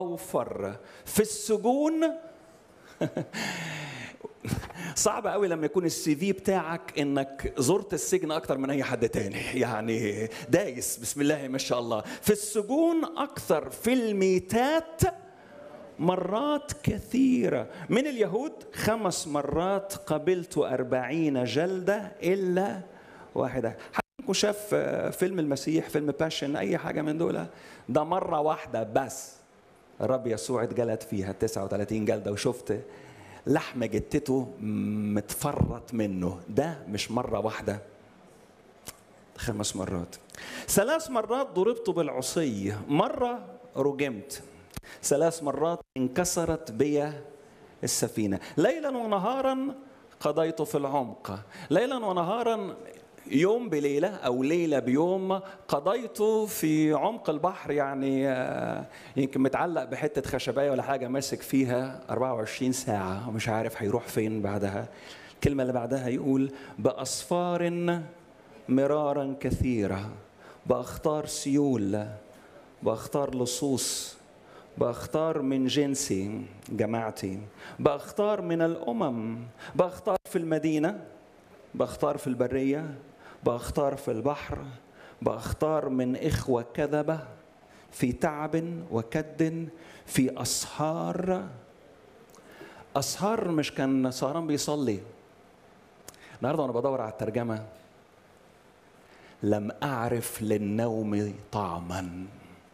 اوفر في السجون صعب قوي لما يكون السي في بتاعك انك زرت السجن اكتر من اي حد تاني يعني دايس بسم الله ما شاء الله في السجون اكثر في الميتات مرات كثيرة من اليهود خمس مرات قبلت أربعين جلدة إلا واحدة حد شاف فيلم المسيح فيلم باشن أي حاجة من دول ده مرة واحدة بس الرب يسوع اتجلد فيها 39 جلدة وشفت لحم جتته متفرط منه ده مش مرة واحدة خمس مرات ثلاث مرات ضربت بالعصي مرة رجمت ثلاث مرات انكسرت بي السفينة ليلا ونهارا قضيت في العمق ليلا ونهارا يوم بليلة أو ليلة بيوم قضيت في عمق البحر يعني يمكن متعلق بحتة خشباية ولا حاجة ماسك فيها 24 ساعة ومش عارف هيروح فين بعدها الكلمة اللي بعدها يقول بأصفار مرارا كثيرة بأختار سيول بأختار لصوص بختار من جنسي جماعتي بختار من الامم بختار في المدينه بختار في البريه بختار في البحر بختار من اخوه كذبه في تعب وكد في اسهار اسهار مش كان سهران بيصلي النهارده وانا بدور على الترجمه لم اعرف للنوم طعما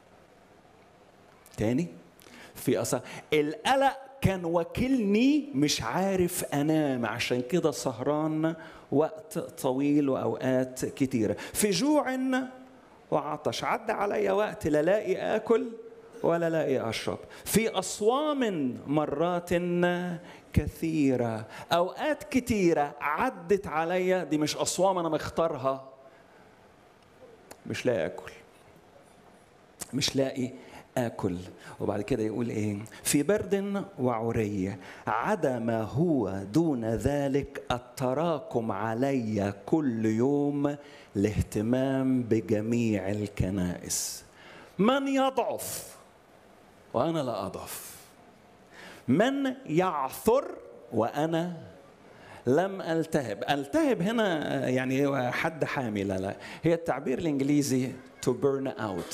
تاني في أصلا القلق كان وكلني مش عارف انام عشان كده سهران وقت طويل واوقات كتيره في جوع وعطش عدى عليا وقت لا لاقي اكل ولا لاقي اشرب في اصوام مرات كثيره اوقات كتيره عدت عليا دي مش اصوام انا مختارها مش لاقي اكل مش لاقي آكل وبعد كده يقول إيه في برد وعري عدا ما هو دون ذلك التراكم علي كل يوم الاهتمام بجميع الكنائس من يضعف وأنا لا أضعف من يعثر وأنا لم التهب التهب هنا يعني حد حامل لا هي التعبير الانجليزي to burn out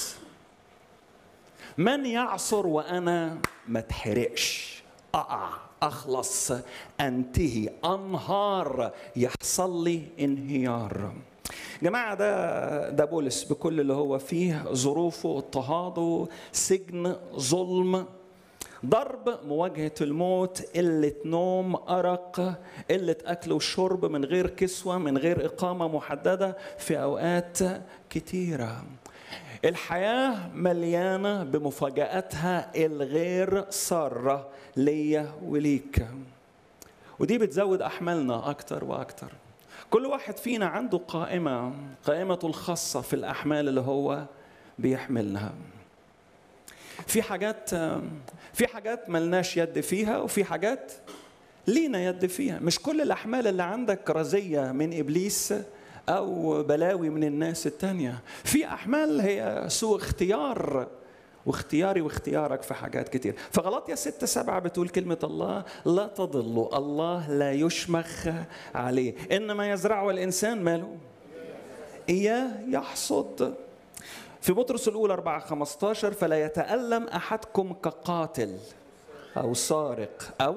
من يعصر وانا ما اتحرقش اقع اخلص انتهي انهار يحصل لي انهيار جماعة ده ده بولس بكل اللي هو فيه ظروفه اضطهاده سجن ظلم ضرب مواجهة الموت قلة نوم أرق قلة أكل وشرب من غير كسوة من غير إقامة محددة في أوقات كتيرة الحياة مليانة بمفاجآتها الغير سارة ليا وليك ودي بتزود أحمالنا أكتر وأكتر كل واحد فينا عنده قائمة قائمته الخاصة في الأحمال اللي هو بيحملها في حاجات في حاجات ملناش يد فيها وفي حاجات لينا يد فيها مش كل الأحمال اللي عندك رزية من إبليس أو بلاوي من الناس التانية في أحمال هي سوء اختيار واختياري واختيارك في حاجات كتير فغلطية ستة سبعة بتقول كلمة الله لا تضلوا الله لا يشمخ عليه إنما يزرعه الإنسان ماله إياه يحصد في بطرس الأولى 4 15 فلا يتألم أحدكم كقاتل أو سارق أو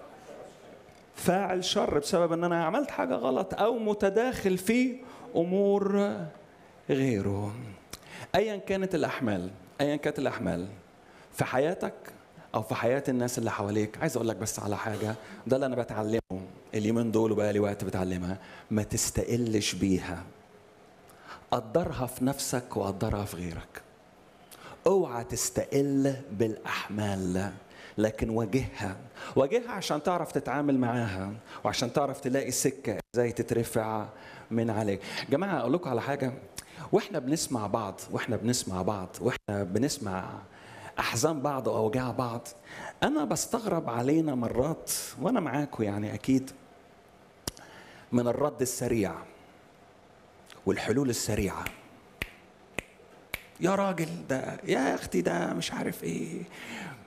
فاعل شر بسبب ان انا عملت حاجه غلط او متداخل في امور غيره ايا كانت الاحمال ايا كانت الاحمال في حياتك او في حياه الناس اللي حواليك عايز اقول لك بس على حاجه ده اللي انا بتعلمه اليومين دول وبقى لي وقت بتعلمها ما تستقلش بيها قدرها في نفسك وقدرها في غيرك اوعى تستقل بالاحمال لكن واجهها واجهها عشان تعرف تتعامل معاها وعشان تعرف تلاقي سكة ازاي تترفع من عليك جماعة اقول لكم على حاجة واحنا بنسمع بعض واحنا بنسمع بعض واحنا بنسمع احزان بعض واوجاع بعض انا بستغرب علينا مرات وانا معاكم يعني اكيد من الرد السريع والحلول السريعه يا راجل ده يا اختي ده مش عارف ايه